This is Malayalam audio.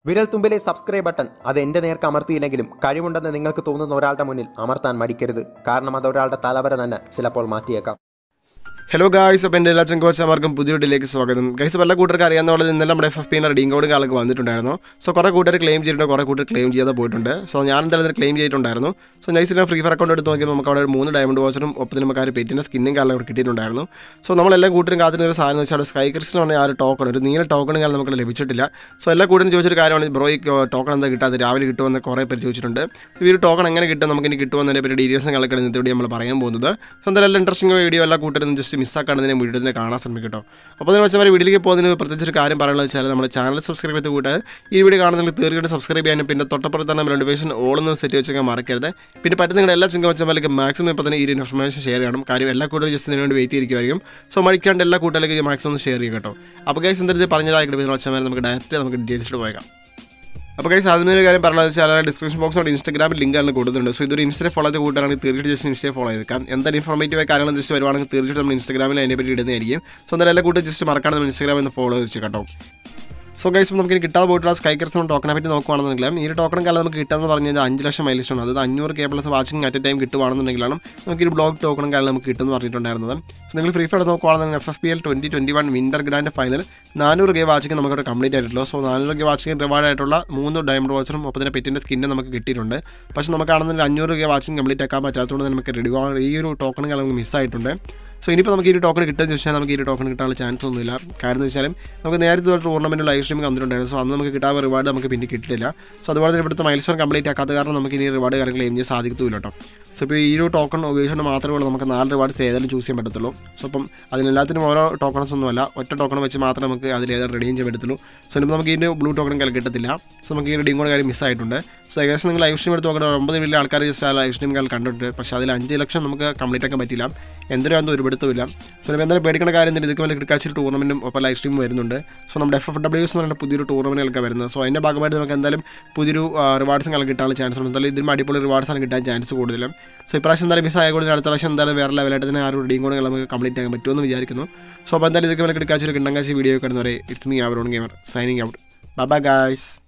വിരൽ തുമ്പിലെ സബ്സ്ക്രൈബ് ബട്ടൺ അത് എന്റെ നേർക്ക് അമർത്തിയില്ലെങ്കിലും കഴിവുണ്ടെന്ന് നിങ്ങൾക്ക് തോന്നുന്ന ഒരാളുടെ മുന്നിൽ അമർത്താൻ മടിക്കരുത് കാരണം അത് ഒരാളുടെ തലവര തന്നെ ചിലപ്പോൾ മാറ്റിയേക്കാം ഹലോ ഗായ്സ് അപ്പോൾ എൻ്റെ എല്ലാ ചങ്കോച്ചമാർക്കും പുതിയ വീട്ടിലേക്ക് സ്വാഗതം ഗൈസ് പല കൂട്ടർക്ക് അറിയാവുന്ന പോലെ ഇന്നലെ നമ്മുടെ എഫ് എഫ് പിയുടെ റീഡിംഗ് കോഡ് കാലൊക്കെ വന്നിട്ടുണ്ടായിരുന്നു സോ കുറേ കൂട്ടർ ക്ലെയിം ചെയ്തിട്ടുണ്ട് കുറേ കൂട്ടർ ക്ലെയിം ചെയ്യാതെ പോയിട്ടുണ്ട് സോ ഞാൻ എന്തായാലും ക്ലെയിം ചെയ്തിട്ടുണ്ടായിരുന്നു സോ നൈസ് ഞാൻ ഫ്രീ ഫയർ അക്കൗണ്ട് എടുത്ത് നോക്കിയപ്പോൾ നമുക്ക് അവിടെ ഒരു മൂന്ന് ഡയമണ്ട് വാച്ചറും ഒപ്പത്തിന് നമുക്ക് ആ ഒരു പെറ്റിൻ്റെ സ്കിന്നും കാലം അവിടെ കിട്ടിയിട്ടുണ്ടായിരുന്നു സോ നമ്മളെല്ലാം കൂട്ടരും കാത്തിരുന്ന ഒരു സാധനം എന്ന് വെച്ചാൽ സ്കൈ ക്രിസ്റ്റൽ പറഞ്ഞ ആ ഒരു ടോക്കൺ ഒരു നീല ടോക്കൺ കാലം നമുക്ക് ലഭിച്ചിട്ടില്ല സോ എല്ലാ കൂട്ടരും ചോദിച്ചൊരു കാര്യമാണ് ബ്രോ ഈ ടോക്കൺ എന്താ കിട്ടാതെ രാവിലെ കിട്ടുമെന്ന് കുറേ പേര് ചോദിച്ചിട്ടുണ്ട് ഈ ഒരു ടോക്കൺ എങ്ങനെ കിട്ടും നമുക്ക് ഇനി കിട്ടുമെന്നതിനെ പറ്റി ഡീറ്റെയിൽസും കളക്കാണ് ഇന്നത്തെ വീഡിയോ നമ്മൾ പറയാൻ പോകുന്നത് സോ എന്തായാലും നല്ല ഇൻട്രസ്റ്റിംഗ് വീഡിയോ എല്ലാ കൂട്ടരും ജസ്റ്റ് മിസ്സാക്കാണ്ടതിനെ വീഡിയോ തന്നെ കാണാൻ ശ്രമിക്കും കേട്ടോ അപ്പോൾ അതിന് വെച്ചാൽ വീട്ടിലേക്ക് പോകുന്നതിന് പ്രത്യേകിച്ച് ഒരു കാര്യം പറയാനുള്ളത് വെച്ചാൽ നമ്മുടെ ചാനൽ സബ്സ്ക്രൈബ് ചെയ്ത് കൂട്ടാൻ ഈ വീഡിയോ കാണുന്നെങ്കിൽ തീർച്ചയായിട്ടും സബ്സ്ക്രൈബ് ചെയ്യാനും പിന്നെ തൊട്ടപ്പുറത്ത് തന്നെ നോട്ടിഫിക്കേഷൻ ഓളൊന്ന് സെറ്റ് വെച്ചൊക്കെ മറക്കരുത് പിന്നെ പറ്റുന്ന നിങ്ങളുടെ എല്ലാ ചിങ്ക വെച്ചാൽ മാക്സിമം ഇപ്പോൾ തന്നെ ഈ ഒരു ഇൻഫർമേഷൻ ഷെയർ ചെയ്യണം കാര്യം എല്ലാ കൂട്ടരും ജസ്റ്റ് ഇതിനു വേണ്ടി വെയിറ്റ് ചെയ്തിരിക്കുമായിരിക്കും സോ മടിക്കാണ്ട് എല്ലാ കൂട്ടുകാരിലേക്ക് മാക്സിമം ഒന്ന് ഷെയർ ചെയ്യും കേട്ടോ അപ്പോൾ ഗൈസ് എന്തായാലും പറഞ്ഞതായിട്ട് പിന്നെ വെച്ചാൽ നമുക്ക് ഡയറക്റ്റ് നമുക്ക് ഡീറ്റെയിൽസിൽ പോയേക്കാം അപ്പോൾ കൈസ് ആദ്യമേ ഒരു കാര്യം പറഞ്ഞത് വെച്ചാൽ ഡിസ്ക്രിപ്ഷൻ ബോക്സിനോട് ഇൻസ്റ്റാഗ്രാമിൽ ലിങ്ക് ആണ് കൊടുത്തിട്ടുണ്ട് സോ ഇതൊരു ഇൻസ്റ്റയെ ഫോളോ ചെയ്ത് കൂട്ടാണെങ്കിൽ തീർച്ചയായിട്ടും ജസ്റ്റ് ഇൻസ്റ്റയെ ഫോളോ ചെയ്തേക്കാം എന്തായാലും ഇൻഫോർമേറ്റീവ് കാര്യങ്ങൾ ജസ്റ്റ് വരുവാണെങ്കിൽ തീർച്ചയായിട്ടും നമ്മൾ ഇൻസ്റ്റാഗ്രാമിൽ അതിനെ പറ്റി ഇടുന്നതായിരിക്കും സോ എന്തായാലും എല്ലാ കൂട്ടും ജസ്റ്റ് മറക്കാതെ നമ്മൾ ഇൻസ്റ്റാഗ്രാമിൽ നിന്ന് ഫോളോ ചെയ്ത് കേട്ടോ സോ ഗൈസ് നമുക്ക് ഇനി കിട്ടാതെ പോയിട്ടുള്ള സ്കൈ കർസൺ ടോക്കനെ പറ്റി നോക്കുകയാണെന്നുണ്ടെങ്കിലും ഈ ഒരു ടോക്കൺ കാലം നമുക്ക് കിട്ടാന്ന് പറഞ്ഞു കഴിഞ്ഞാൽ അഞ്ച് ലക്ഷം മൈൽ സ്റ്റോൺ അതായത് അഞ്ഞൂറ് K plus watching at time കിട്ടുവാണെന്നുണ്ടെങ്കിലാണ് നമുക്ക് ഒരു ബ്ലോക്ക് ടോക്കണും കാലം നമുക്ക് കിട്ടുമെന്ന് പറഞ്ഞിട്ടുണ്ടായിരുന്നത് സോ നിങ്ങൾ ഫ്രീ ഫയർ നോക്കുകയാണെന്നുണ്ടെങ്കിൽ F F P L twenty twenty one winter grand final നാനൂറ് കെ വാച്ചിങ് നമുക്ക് കംപ്ലീറ്റ് ആയിട്ടുള്ളൂ സോ നാനൂറ് കെ വാച്ചിങ് റിവാർഡ് ആയിട്ടുള്ള മൂന്ന് ഡയമണ്ട് വാച്ചറും ഒപ്പം തന്നെ പെറ്റിൻ്റെ സ്കിന്നും നമുക്ക് കിട്ടിയിട്ടുണ്ട് പക്ഷേ നമുക്കാണെന്നുണ്ടെങ്കിൽ അഞ്ഞൂറ് കെ വാച്ചിങ് കംപ്ലീറ്റ് ആക്കാൻ പറ്റാത്തതുകൊണ്ട് നമുക്ക് റെഡി ഈ ഒരു ടോക്കൺ കാലം നമുക്ക് മിസ്സായിട്ടുണ്ട് സോ ഇനിയിപ്പോൾ നമുക്ക് ഈ ഒരു ടോക്കൺ കിട്ടുമെന്ന് ചോദിച്ചാൽ നമുക്ക് ഈ ഒരു ടോക്കൺ കിട്ടാനുള്ള ചാൻസ് ഒന്നുമില്ല കാരണം എന്ന് വെച്ചാൽ നമുക്ക് നേരത്തെ ഒരു ടൂർണമെൻറ്റ് ലൈവ് സ്ട്രീമിംഗ് വന്നിട്ടുണ്ടായിരുന്നു സോ അന്ന് നമുക്ക് കിട്ടാൻ റിവാർഡ് നമുക്ക് പിന്നെ കിട്ടില്ല സോ അതുപോലെ തന്നെ ഇവിടുത്തെ മൈൽ സ്റ്റോൺ കംപ്ലീറ്റ് ആക്കാത്ത കാരണം നമുക്ക് ഇനി റിവാർഡ് കാര്യങ്ങൾ ക്ലെയിം ചെയ്യാൻ സാധിക്കത്തില്ല കേട്ടോ സോ ഇപ്പോൾ ഈ ഒരു ടോക്കൺ ഉപയോഗിച്ചുകൊണ്ട് മാത്രമേ ഉള്ളൂ നമുക്ക് നാല് റിവാർഡ്സ് ഏതായാലും ചൂസ് ചെയ്യാൻ പറ്റത്തുള്ളൂ സോ അപ്പം അതിനെല്ലാത്തിനും ഓരോ ടോക്കൺസ് ഒന്നുമല്ല ഒറ്റ ടോക്കൺ വെച്ച് മാത്രമേ നമുക്ക് അതിൽ ഏതായാലും റെഡീം ചെയ്യാൻ പറ്റത്തുള്ളൂ സോ ഇനിയിപ്പോൾ നമുക്ക് ഇതിൻ്റെ ബ്ലൂ ടോക്കൺ കാലം കിട്ടത്തില്ല സോ നമുക്ക് ഈ റെഡിയും കൂടെ കാര്യം മിസ്സായിട്ടുണ്ട് സോ ഏകദേശം നിങ്ങൾ ലൈവ് സ്ട്രീം എടുത്ത് നോക്കേണ്ട ഒമ്പത് വലിയ ആൾക്കാർ ജസ്റ്റ് ആ ലൈവ് സ്ട്രീം കാലം കണ്ടിട്ടുണ്ട് പക്ഷേ അതിൽ അഞ്ച് ലക്ഷം നമുക്ക് കംപ്ലീറ്റ് ആക്കാൻ പറ്റില്ല എന്തിനും അതൊന്നും ഒരു പിടുത്തമില്ല സോ ഇപ്പോൾ എന്തായാലും പേടിക്കേണ്ട കാര്യം എന്തെങ്കിലും ഇതൊക്കെ വലിയ കിടക്കാച്ചൊരു ടൂർണമെൻറ്റും ഒപ്പം ലൈവ് സ്ട്രീം വരുന്നുണ്ട് സോ നമ്മുടെ എഫ് എഫ് ഡബ്ല്യു എസ് എന്ന് പറഞ്ഞ പുതിയൊരു ടൂർണമെൻറ്റുകളൊക്കെ വരുന്നത് സോ അതിൻ്റെ ഭാഗമായിട്ട് നമുക്ക് എന്തായാലും പുതിയൊരു റിവാർഡ്സും കാലം കിട്ടാനുള്ള ചാൻസ് ഉണ്ട് എന്തായാലും ഇതിലും അടിപൊളി റിവാർഡ്സാണ് കിട്ടാൻ ചാൻസ് കൂടുതലും സോ ഇപ്രാവശ്യം എന്തായാലും മിസ് ആയ കൂടുതൽ അടുത്ത പ്രാവശ്യം എന്തായാലും വേറെ ലെവലായിട്ട് തന്നെ ആ ഒരു റീഡിങ് കൂടെ നമുക്ക് കംപ്ലീറ്റ് ആക്കാൻ പറ്റുമെന്ന് വിചാരിക്കുന്നു സോ അപ്പോൾ എന്തായാലും ഇതൊക്കെ വലിയ കിടക്കാച്ചൊരു കിണ്ടങ്കാച്ചി വീഡിയോ കാണുന്നവരെ ഇറ്റ്സ് മീ അവർ ഓൺ gamer signing out bye guys